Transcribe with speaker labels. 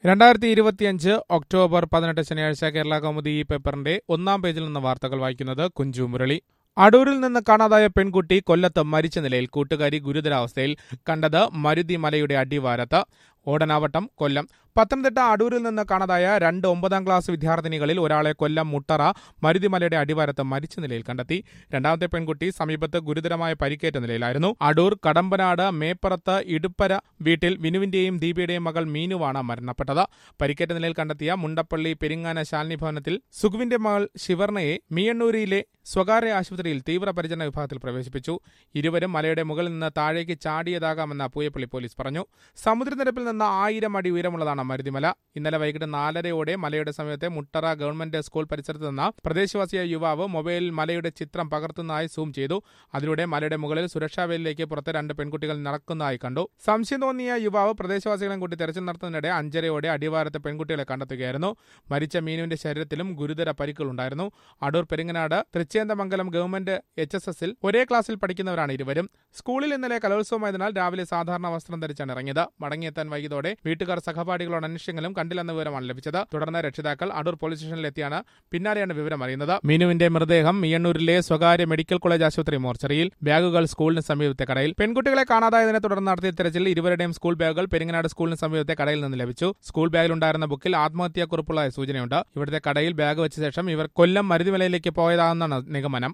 Speaker 1: രണ്ടായിരത്തി ഇരുപത്തിയഞ്ച് ഒക്ടോബർ പതിനെട്ട് ശനിയാഴ്ച കേരള കൗമുദി ഈ പേപ്പറിന്റെ ഒന്നാം പേജിൽ നിന്ന് വാർത്തകൾ വായിക്കുന്നത് കുഞ്ചു മുരളി അടൂരിൽ നിന്ന് കാണാതായ പെൺകുട്ടി കൊല്ലത്ത് മരിച്ച നിലയിൽ കൂട്ടുകാരി ഗുരുതരാവസ്ഥയിൽ കണ്ടത് മരുതി മലയുടെ അടിവാരത്ത് ഓടനാവട്ടം കൊല്ലം പത്തനംതിട്ട അടൂരിൽ നിന്ന് കാണാതായ രണ്ട് ഒമ്പതാം ക്ലാസ് വിദ്യാർത്ഥിനികളിൽ ഒരാളെ കൊല്ലം മുട്ടറ മരുതിമലയുടെ അടിവാരത്ത് മരിച്ച നിലയിൽ കണ്ടെത്തി രണ്ടാമത്തെ പെൺകുട്ടി സമീപത്ത് ഗുരുതരമായ പരിക്കേറ്റ നിലയിലായിരുന്നു അടൂർ കടമ്പനാട് മേപ്പറത്ത് ഇടുപ്പര വീട്ടിൽ വിനുവിന്റെയും ദീപയുടെയും മകൾ മീനുവാണ് മരണപ്പെട്ടത് പരിക്കേറ്റ നിലയിൽ കണ്ടെത്തിയ മുണ്ടപ്പള്ളി പെരിങ്ങാന ശാലിനി ഭവനത്തിൽ സുഖുവിന്റെ മകൾ ശിവർണയെ മീയണ്ണൂരിലെ സ്വകാര്യ ആശുപത്രിയിൽ തീവ്രപരിചരണ വിഭാഗത്തിൽ പ്രവേശിപ്പിച്ചു ഇരുവരും മലയുടെ മുകളിൽ നിന്ന് താഴേക്ക് ചാടിയതാകാമെന്ന് പൂയപ്പള്ളി പോലീസ് പറഞ്ഞു സമുദ്രനിരപ്പിൽ നിന്ന് ആയിരം അടി ഉയരമുള്ളതാണ് മരുതിമല ഇന്നലെ വൈകിട്ട് നാലരയോടെ മലയുടെ സമീപത്തെ മുട്ടറ ഗവൺമെന്റ് സ്കൂൾ പരിസരത്ത് നിന്ന് പ്രദേശവാസിയായ യുവാവ് മൊബൈലിൽ മലയുടെ ചിത്രം പകർത്തുന്നതായി സൂം ചെയ്തു അതിലൂടെ മലയുടെ മുകളിൽ സുരക്ഷാവേലിലേക്ക് പുറത്ത് രണ്ട് പെൺകുട്ടികൾ നടക്കുന്നതായി കണ്ടു സംശയം തോന്നിയ യുവാവ് പ്രദേശവാസികളെ കൂട്ടി തെരച്ചിൽ നടത്തുന്നതിനിടെ അഞ്ചരയോടെ അടിവാരത്തെ പെൺകുട്ടികളെ കണ്ടെത്തുകയായിരുന്നു മരിച്ച മീനുവിന്റെ ശരീരത്തിലും ഗുരുതര പരിക്കുകളുണ്ടായിരുന്നു Adoor Peringanad Thrichendamangalam government H S എസിൽ ഒരേ ക്ലാസ്സിൽ പഠിക്കുന്നവരാണ് ഇരുവരും സ്കൂളിൽ ഇന്നലെ കലോത്സവമായതിനാൽ രാവിലെ സാധാരണ വസ്ത്രം ധരിച്ചാണ് ഇറങ്ങിയത് മടങ്ങിയെത്താൻ വൈകിയതോടെ വീട്ടുകാർ സഹപാഠികളോട് അന്വേഷിച്ചെങ്കിലും കണ്ടില്ലെന്ന വിവരമാണ് ലഭിച്ചത് തുടർന്ന് രക്ഷിതാക്കൾ അടൂർ പോലീസ് സ്റ്റേഷനിലെത്തിയാണ് പിന്നാലെയാണ് വിവരം അറിയുന്നത് മീനുവിന്റെ മൃതദേഹം മിയണ്ണൂരിലെ സ്വകാര്യ മെഡിക്കൽ കോളേജ് ആശുപത്രി മോർച്ചറിയിൽ ബാഗുകൾ സ്കൂളിന് സമീപത്തെ കടയിൽ പെൺകുട്ടികളെ കാണാതായതിനെ തുടർന്ന് നടത്തിയ തെരച്ചിൽ ഇരുവരുടെയും സ്കൂൾ ബാഗുകൾ പെരിങ്ങനാട് സ്കൂളിന് സമീപത്തെ കടയിൽ നിന്ന് ലഭിച്ചു സ്കൂൾ ബാഗിലുണ്ടായിരുന്ന ബുക്കിൽ ആത്മഹത്യാക്കുറിപ്പുള്ളതായ സൂചനയുണ്ട് ഇവിടുത്തെ കടയിൽ ബാഗ് വെച്ച ശേഷം ഇവർ കൊല്ലം മരുതിമലയിലേക്ക് പോയതാണെന്നാണ് നിഗമനം